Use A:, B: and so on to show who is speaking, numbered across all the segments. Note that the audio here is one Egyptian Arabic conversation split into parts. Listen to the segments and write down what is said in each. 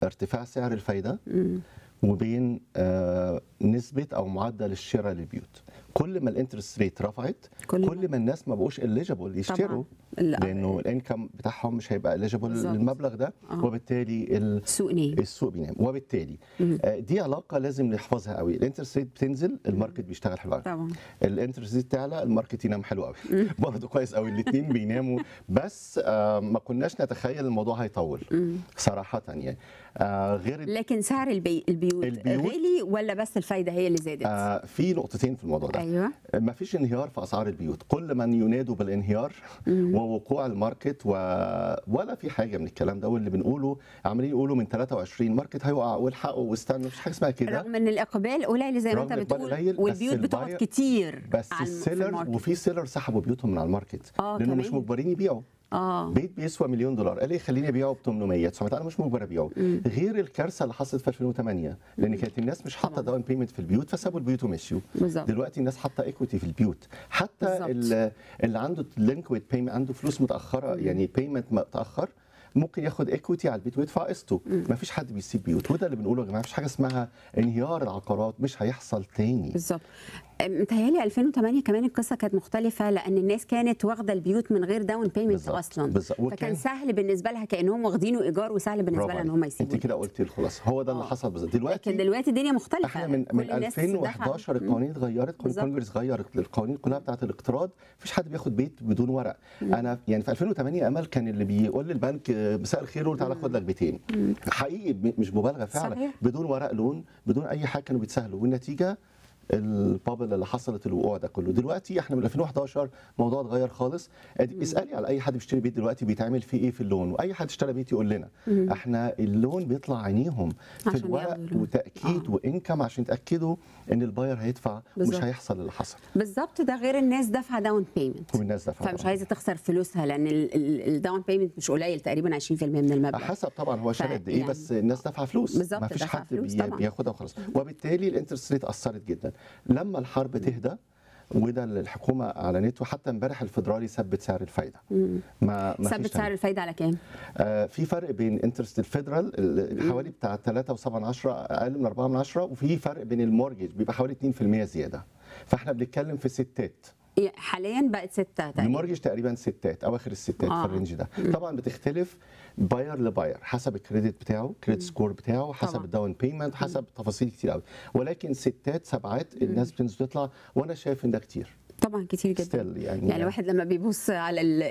A: ارتفاع سعر الفايده وبين آه، نسبه او معدل الشراء للبيوت كل ما الانترست ريت رفعت
B: كل
A: كل,
B: ما-
A: ما الناس ما بقوش اليجيبل يشتروا
B: ال-
A: لانه الانكم بتاعهم مش هيبقى اليجيبل
B: بالظبط.
A: للمبلغ ده
B: آه.
A: وبالتالي ال-
B: السوق نايم
A: السوق بينام وبالتالي آه، دي علاقه لازم نحفظها قوي الانترست ريت بتنزل الماركت بيشتغل حلو قوي
B: طبعا
A: الانترست ريت تعلى الماركت ينام حلو قوي برضه كويس قوي الاثنين بيناموا بس آه، ما كناش نتخيل الموضوع هيطول صراحه يعني آه، غير
B: لكن سعر البي... البيوت,
A: البيوت-
B: غالي ولا بس الفايده هي اللي زادت؟
A: آه، في نقطتين في الموضوع ده
B: ايوه
A: ما فيش انهيار في اسعار البيوت كل من ينادوا بالانهيار ووقوع الماركت و... ولا في حاجه من الكلام ده واللي بنقوله عمالين يقولوا من 23 ماركت هيقع والحقوا واستنوا مفيش حاجه اسمها كده
B: رغم ان الاقبال قليل زي ما
A: رغم
B: انت
A: الإقبال
B: بتقول
A: قليل، بس
B: والبيوت بتقعد
A: الباير-
B: كتير
A: بس
B: على الم- في
A: السيلر
B: الماركت.
A: وفي سيلر سحبوا بيوتهم من على الماركت
B: آه،
A: لانه مش
B: كمان؟
A: مجبرين يبيعوا
B: اه
A: بيت بيسوى مليون دولار قال لي خليني ابيعه ب 800 900 انا مش مجبر ابيعه غير الكارثه اللي حصلت في 2008 لان كانت الناس مش حاطه
B: طبعاً.
A: داون بيمنت في البيوت فسابوا البيوت ومشيوا
B: بالظبط.
A: دلوقتي الناس حاطه ايكويتي في البيوت حتى
B: بالظبط.
A: ال- اللي عنده لينكويد بيمنت عنده فلوس متاخره يعني بيمنت متاخر ممكن ياخد ايكويتي على البيت ويدفع قسطه ما فيش حد بيسيب بيوت وده اللي بنقوله يا جماعه مفيش حاجه اسمها انهيار العقارات مش هيحصل تاني
B: بالظبط متهيألي 2008 كمان القصه كانت مختلفه لان الناس كانت واخده البيوت من غير داون بيمنت
A: بالظبط،
B: اصلا
A: بالظبط.
B: فكان
A: وكان-
B: سهل بالنسبه لها كانهم واخدينه ايجار وسهل بالنسبه
A: برافو
B: لها ان
A: عليك.
B: هم
A: انت
B: يسيبوا
A: كده قلتي الخلاصه هو ده اللي
B: آه.
A: حصل بالظبط دلوقتي
B: لكن دلوقتي الدنيا مختلفه
A: احنا من
B: كل
A: من
B: الناس
A: 2011
B: دفعت.
A: القوانين اتغيرت
B: بالظبط.
A: الكونجرس غير القوانين كلها بتاعت الاقتراض مفيش حد بياخد بيت بدون ورق انا يعني في 2008 امل كان اللي بيقول للبنك آه، مساء الخير قول تعالى خد لك بيتين حقيقي ب- مش مبالغه فعلا
B: صحيح.
A: بدون ورق لون بدون اي حاجه كانوا بيتسهلوا والنتيجه البابل اللي حصلت الوقوع ده كله دلوقتي احنا من 2011 الموضوع اتغير خالص ادي اسالي على اي حد بيشتري بيت دلوقتي بيتعمل فيه ايه في اللون واي حد اشترى بيت يقول لنا احنا اللون بيطلع عينيهم في
B: عشان
A: الورق
B: ياخدوا اللون.
A: وتاكيد
B: آه.
A: وانكم عشان يتاكدوا ان الباير هيدفع
B: بالظبط.
A: مش هيحصل اللي حصل
B: بالظبط ده غير الناس دافعه داون بيمنت
A: والناس دفعوا
B: فمش عايزه تخسر فلوسها لان الداون بيمنت مش قليل تقريبا 20% من المبلغ
A: حسب طبعا هو شال
B: ف-
A: قد ايه
B: يعني-
A: بس الناس دافعه فلوس
B: بالظبط،
A: ما فيش
B: دافعة
A: حد
B: فلوس
A: بي
B: طبعاً.
A: بياخدها وخلاص وبالتالي الانترست ريت اثرت جدا لما الحرب تهدى وده اللي الحكومه اعلنته حتى امبارح الفدرالي ثبت سعر الفايده ما ما
B: ثبت
A: فيش
B: سعر الفايده على كام؟
A: آه، في فرق بين انترست الفيدرال ال- حوالي بتاع 3.7 من عشرة اقل من 4 من عشرة وفي فرق بين المورجج بيبقى حوالي 2% زياده فاحنا بنتكلم في ستات
B: يعني حاليا بقت ستة تقريبا
A: المورجج تقريبا ستات اواخر الستات
B: آه.
A: في الرينج ده طبعا بتختلف باير لباير حسب الكريدت بتاعه كريدت سكور بتاعه حسب
B: طبعاً.
A: الداون بيمنت حسب تفاصيل كتير قوي ولكن ستات سبعات الناس بتنزل تطلع وانا شايف ان ده كتير
B: طبعا كتير جدا
A: ستيل يعني,
B: يعني الواحد لما بيبص على ال-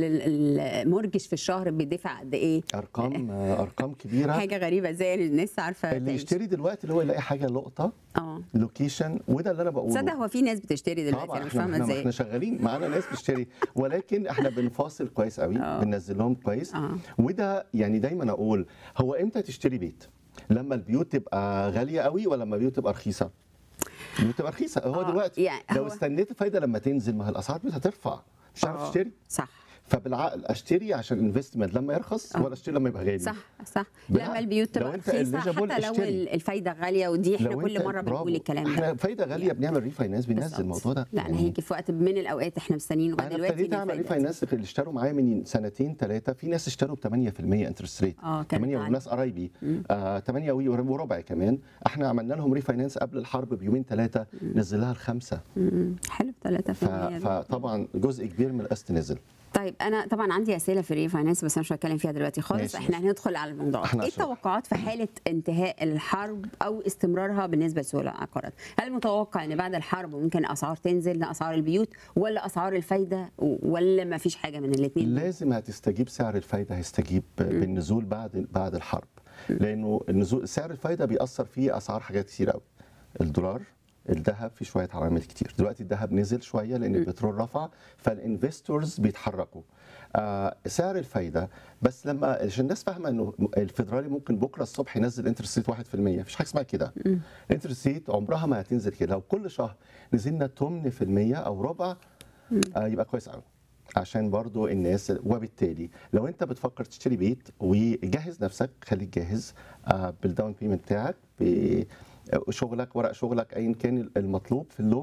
B: ال- المورجج في الشهر بيدفع قد ايه
A: ارقام ارقام كبيره
B: حاجه غريبه زي الناس عارفه
A: اللي
B: تعيش.
A: يشتري دلوقتي اللي هو يلاقي حاجه لقطه
B: اه
A: لوكيشن وده اللي انا بقوله
B: تصدق هو في ناس بتشتري دلوقتي
A: طبعا
B: انا مش
A: احنا
B: فاهمه
A: احنا,
B: ازاي
A: احنا شغالين معانا ناس بتشتري ولكن احنا بنفاصل كويس قوي
B: آه.
A: بننزل لهم كويس
B: آه.
A: وده يعني دايما اقول هو امتى تشتري بيت لما البيوت تبقى غاليه قوي ولا لما البيوت تبقى رخيصه البيوت تبقى رخيصه هو
B: آه،
A: دلوقتي
B: يعني
A: لو
B: هو-
A: استنيت الفايده لما تنزل ما هي الاسعار البيوت هترفع مش هتعرف
B: آه،
A: تشتري
B: صح
A: فبالعقل اشتري عشان انفستمنت لما يرخص
B: آه.
A: ولا اشتري لما يبقى غالي
B: صح صح
A: بالعكس،
B: لما البيوت
A: لو
B: تبقى
A: أنت
B: رخيصه
A: eligible
B: حتى لو
A: اشتري.
B: الفايده غاليه ودي احنا
A: لو
B: كل
A: أنت-
B: مره
A: برافو.
B: بنقول الكلام ده
A: احنا فايده غاليه بنعمل ريفاينانس بننزل
B: بالظبط.
A: الموضوع ده
B: لا انا
A: يعني
B: هيجي في وقت من الاوقات احنا مستنيين لغايه
A: انا
B: دلوقتي
A: ابتديت
B: إن
A: اعمل
B: الفايدة
A: ريفاينانس اللي اشتروا معايا من سنتين ثلاثه في ناس اشتروا ب 8% انترست ريت
B: اه كانت
A: 8
B: عالية.
A: وناس قرايبي آه 8 وربع كمان احنا عملنا لهم ريفاينانس قبل الحرب بيومين ثلاثه نزلها لخمسه
B: مم. حلو 3%
A: ف- فطبعا جزء كبير من القسط نزل
B: طيب انا طبعا عندي اسئله في الريفاينانس بس انا مش هتكلم فيها دلوقتي خالص
A: ماشي،
B: احنا
A: ماشي.
B: هندخل على الموضوع
A: احنا
B: ايه
A: هنشرح.
B: التوقعات في حاله انتهاء الحرب او استمرارها بالنسبه لسوق العقارات هل متوقع ان بعد الحرب ممكن اسعار تنزل لاسعار البيوت ولا اسعار الفايده ولا ما فيش حاجه من الاثنين
A: لازم هتستجيب سعر الفايده هيستجيب بالنزول بعد بعد الحرب لانه النزول سعر الفايده بيأثر فيه اسعار حاجات كتير قوي الدولار الذهب في شويه عوامل كتير دلوقتي الذهب نزل شويه لان البترول رفع فالانفستورز بيتحركوا آه سعر الفايده بس لما عشان الناس فاهمه انه الفدرالي ممكن بكره الصبح ينزل انترست ريت 1% مفيش حاجه اسمها كده الانترست ريت عمرها ما هتنزل كده لو كل شهر نزلنا 8% او ربع آه يبقى كويس قوي عشان برضو الناس وبالتالي لو انت بتفكر تشتري بيت وجهز نفسك خليك جاهز آه بالداون بيمنت بتاعك بشغلك ورق شغلك ايا كان المطلوب في اللون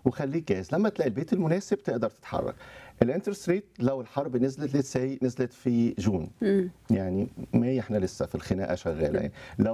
A: وخليك جاهز لما تلاقي البيت المناسب تقدر تتحرك الانترست ريت لو الحرب نزلت لسه نزلت في جون يعني ماي احنا لسه في الخناقه شغاله يعني لو